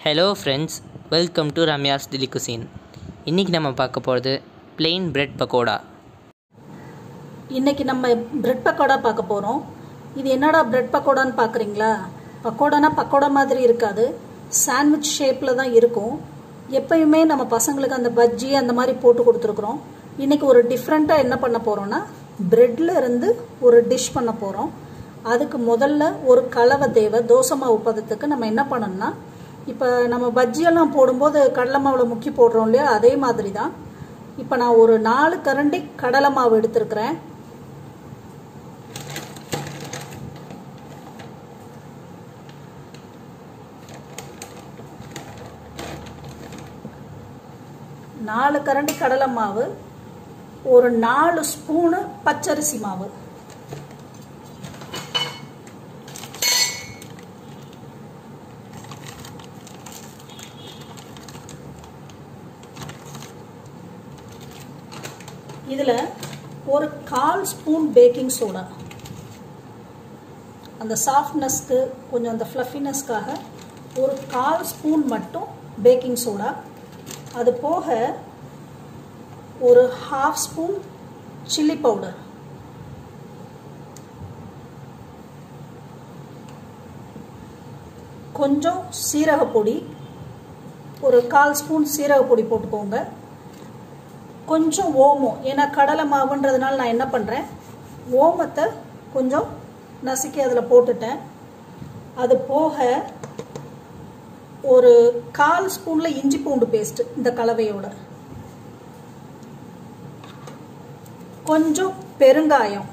hello friends welcome to Ramya's deli cuisine இன்றைக்கி நம்ம பார்க்க போகிறது plain பிரெட் பக்கோடா இன்னைக்கு நம்ம பிரெட் பக்கோடா பார்க்க போகிறோம் இது என்னடா பிரெட் பக்கோடான்னு பார்க்குறீங்களா பக்கோடானா பக்கோடா மாதிரி இருக்காது சாண்ட்விச் ஷேப்பில் தான் இருக்கும் எப்பயுமே நம்ம பசங்களுக்கு அந்த பஜ்ஜி அந்த மாதிரி போட்டு கொடுத்துருக்குறோம் இன்னைக்கு ஒரு டிஃப்ரெண்ட்டாக என்ன பண்ண போகிறோம்னா பிரெட்ல இருந்து ஒரு டிஷ் பண்ண போகிறோம் அதுக்கு முதல்ல ஒரு கலவை தேவை தோசை மாவு பதத்துக்கு நம்ம என்ன பண்ணணும்னா இப்போ நம்ம பஜ்ஜியெல்லாம் போடும்போது கடலை மாவில் முக்கி போடுறோம் இல்லையா அதே மாதிரி தான் இப்போ நான் ஒரு நாலு கரண்டி கடலை மாவு எடுத்திருக்கிறேன் நாலு கரண்டி கடலை மாவு ஒரு நாலு ஸ்பூனு பச்சரிசி மாவு இதில் ஒரு கால் ஸ்பூன் பேக்கிங் சோடா அந்த சாஃப்ட்னஸ்க்கு கொஞ்சம் அந்த ஃப்ளஃபினஸ்க்காக ஒரு கால் ஸ்பூன் மட்டும் பேக்கிங் சோடா அது போக ஒரு ஹாஃப் ஸ்பூன் சில்லி பவுடர் கொஞ்சம் சீரக பொடி ஒரு கால் ஸ்பூன் சீரக பொடி போட்டுக்கோங்க கொஞ்சம் ஓமம் ஏன்னா கடலை மாவுன்றதுனால நான் என்ன பண்ணுறேன் ஓமத்தை கொஞ்சம் நசுக்கி அதில் போட்டுட்டேன் அது போக ஒரு கால் ஸ்பூனில் இஞ்சி பூண்டு பேஸ்ட் இந்த கலவையோட கொஞ்சம் பெருங்காயம்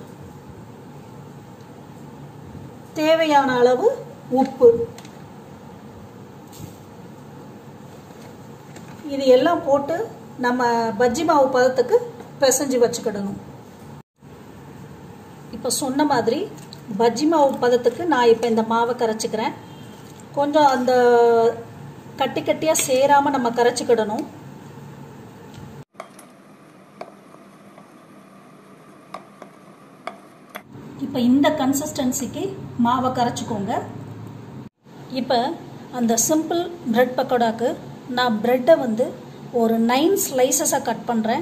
தேவையான அளவு உப்பு இது எல்லாம் போட்டு நம்ம பஜ்ஜி மாவு பதத்துக்கு பிசைஞ்சு வச்சுக்கிடணும் இப்போ சொன்ன மாதிரி பஜ்ஜி மாவு பதத்துக்கு நான் இப்போ இந்த மாவை கரைச்சிக்கிறேன் கொஞ்சம் அந்த கட்டி கட்டியாக சேராமல் நம்ம கரைச்சிக்கிடணும் இப்போ இந்த கன்சிஸ்டன்சிக்கு மாவை கரைச்சிக்கோங்க இப்போ அந்த சிம்பிள் பிரெட் பக்கோடாக்கு நான் ப்ரெட்டை வந்து ஒரு நைன் ஸ்லைசஸாக கட் பண்ணுறேன்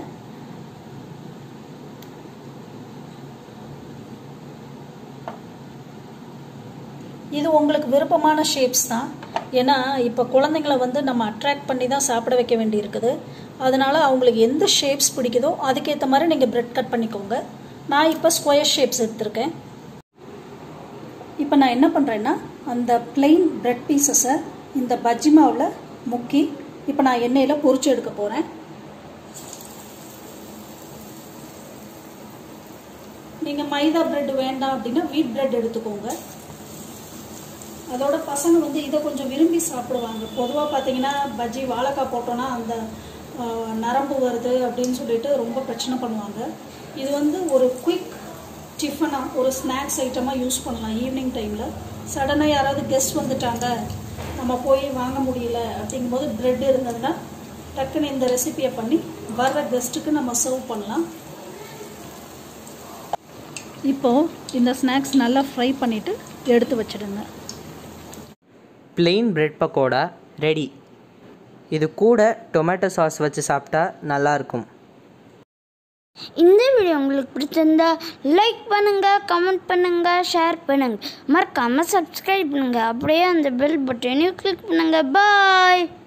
இது உங்களுக்கு விருப்பமான ஷேப்ஸ் தான் ஏன்னா இப்போ குழந்தைங்கள வந்து நம்ம அட்ராக்ட் பண்ணி தான் சாப்பிட வைக்க வேண்டியிருக்குது அதனால் அவங்களுக்கு எந்த ஷேப்ஸ் பிடிக்குதோ அதுக்கேற்ற மாதிரி நீங்கள் பிரெட் கட் பண்ணிக்கோங்க நான் இப்போ ஸ்கொயர் ஷேப்ஸ் எடுத்திருக்கேன் இப்போ நான் என்ன பண்ணுறேன்னா அந்த பிளெயின் பிரெட் பீசஸை இந்த பஜ்ஜி மாவில் முக்கி இப்போ நான் எண்ணெயில் பொரிச்சு எடுக்க போகிறேன் நீங்கள் மைதா பிரெட் வேண்டாம் அப்படின்னா வீட் பிரெட் எடுத்துக்கோங்க அதோட பசங்க வந்து இதை கொஞ்சம் விரும்பி சாப்பிடுவாங்க பொதுவாக பார்த்தீங்கன்னா பஜ்ஜி வாழைக்காய் போட்டோன்னா அந்த நரம்பு வருது அப்படின்னு சொல்லிட்டு ரொம்ப பிரச்சனை பண்ணுவாங்க இது வந்து ஒரு குயிக் டிஃபனாக ஒரு ஸ்நாக்ஸ் ஐட்டமாக யூஸ் பண்ணலாம் ஈவினிங் டைமில் சடனாக யாராவது கெஸ்ட் வந்துட்டாங்க நம்ம போய் வாங்க முடியல அப்படிங்கும்போது ப்ரெட் இருந்ததுன்னா டக்குன்னு இந்த ரெசிபியை பண்ணி வர்ற கெஸ்ட்டுக்கு நம்ம சர்வ் பண்ணலாம் இப்போது இந்த ஸ்நாக்ஸ் நல்லா ஃப்ரை பண்ணிவிட்டு எடுத்து வச்சிடுங்க plain பிரெட் பக்கோடா ரெடி இது கூட டொமேட்டோ சாஸ் வச்சு சாப்பிட்டா நல்லாயிருக்கும் இந்த வீடியோ உங்களுக்கு பிடிச்சிருந்தா லைக் பண்ணுங்க கமெண்ட் பண்ணுங்க ஷேர் பண்ணுங்க மறக்காம சப்ஸ்கிரைப் பண்ணுங்க அப்படியே அந்த பெல் பட்டனையும் கிளிக் பண்ணுங்க பாய்